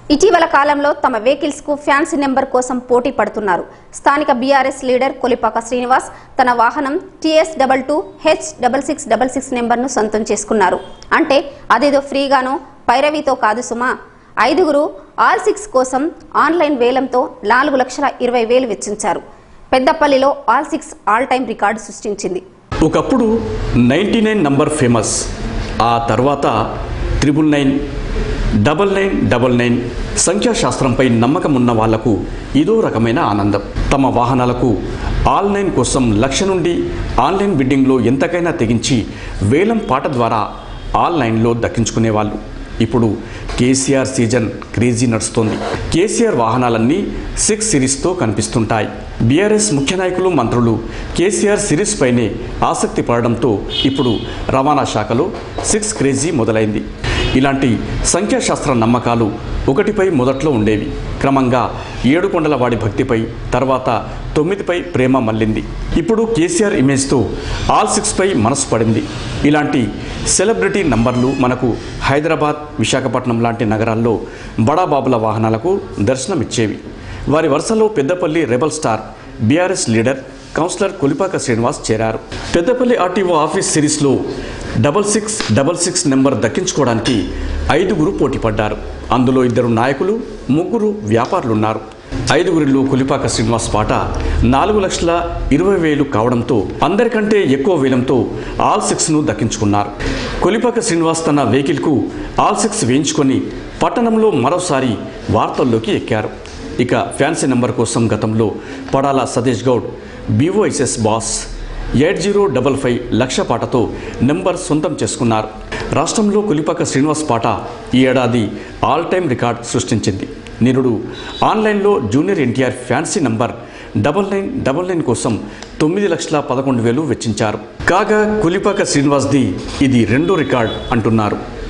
ఇటీవల కాలంలో తమ వెహికల్స్ కు ఫ్యాన్సీ నెంబర్ కోసం పోటీ పడుతున్నారు స్థానిక బీఆర్ఎస్ లీడర్ కొలిపాక శ్రీనివాస్ తన వాహనం TS double two H double six double six నెంబర్ను సొంతం చేసుకున్నారు అంటే అదేదో ఫ్రీగానో పైరవీతో కాదు సుమా ఐదుగురు ఆల్ సిక్స్ కోసం ఆన్లైన్ వేలంతో నాలుగు లక్షల ఇరవై వేలు వెచ్చించారు పెద్దపల్లిలో all six all time record సృష్టించింది ఒకప్పుడు నైంటీ నైన్ నంబర్ ఫేమస్ ఆ తర్వాత triple nine double nine double nine సంఖ్యాశాస్త్రంపై నమ్మకం ఉన్న వాళ్లకు ఇదో రకమైన ఆనందం తమ వాహనాలకు ఆల్ నైన్ కోసం లక్ష నుండి ఆన్లైన్ బిడ్డింగ్లో ఎంతకైనా తెగించి వేలం పాట ద్వారా ఆన్లైన్లో దక్కించుకునేవాళ్ళు ఇప్పుడు కేసీఆర్ సీజన్ క్రేజీ నడుస్తోంది కేసీఆర్ వాహనాలన్నీ సిక్స్ సిరీస్తో కనిపిస్తుంటాయి బీఆర్ఎస్ ముఖ్య నాయకులు మంత్రులు కేసీఆర్ సిరీస్ పైనే ఆసక్తి పడడంతో ఇప్పుడు రవాణా శాఖలో సిక్స్ క్రేజీ మొదలైంది ఇలాంటి సంఖ్యాశాస్త్ర నమ్మకాలు ఒకటిపై మొదట్లో ఉండేవి క్రమంగా ఏడుకొండల వాడి భక్తిపై తర్వాత తొమ్మిదిపై ప్రేమ మళ్ళింది ఇప్పుడు కేసీఆర్ ఇమేజ్తో ఆల్ సిక్స్పై మనసు పడింది ఇలాంటి సెలబ్రిటీ నంబర్లు మనకు హైదరాబాద్ విశాఖపట్నం లాంటి నగరాల్లో బడాబాబుల వాహనాలకు దర్శనమిచ్చేవి వారి వరుసలో Peddapalli rebel star BRS leader councillor Kolipaka Srinivas చేరారు పెద్దపల్లి ఆర్టీఓ ఆఫీస్ సిరీస్లో double six double six number దక్కించుకోవడానికి ఐదుగురు పోటీ పడ్డారు అందులో ఇద్దరు నాయకులు ముగ్గురు వ్యాపారులున్నారు ఐదుగురిలో కొలిపాక శ్రీనివాస్ పాట నాలుగు లక్షల ఇరవై వేలు కావడంతో అందరికంటే ఎక్కువ వేలంతో ఆల్ సిక్స్ను దక్కించుకున్నారు కొలిపాక శ్రీనివాస్ తన వెహికల్కు ఆల్ సిక్స్ వేయించుకొని పట్టణంలో మరోసారి వార్తల్లోకి ఎక్కారు ఇక ఫ్యాన్సీ నెంబర్ కోసం గతంలో Padala Satish Goud BOSS boss eight zero double five lakh పాటతో నెంబర్ సొంతం చేసుకున్నారు రాష్ట్రంలో కొలిపాక శ్రీనివాస్ పాట ఈ ఏడాది ఆల్ టైమ్ రికార్డ్ సృష్టించింది నిరుడు ఆన్లైన్లో junior NTR fancy number double nine double nine కోసం తొమ్మిది లక్షల పదకొండు వేలు వెచ్చించారు కాగా కొలిపాక శ్రీనివాస్ది ఇది రెండో రికార్డ్ అంటున్నారు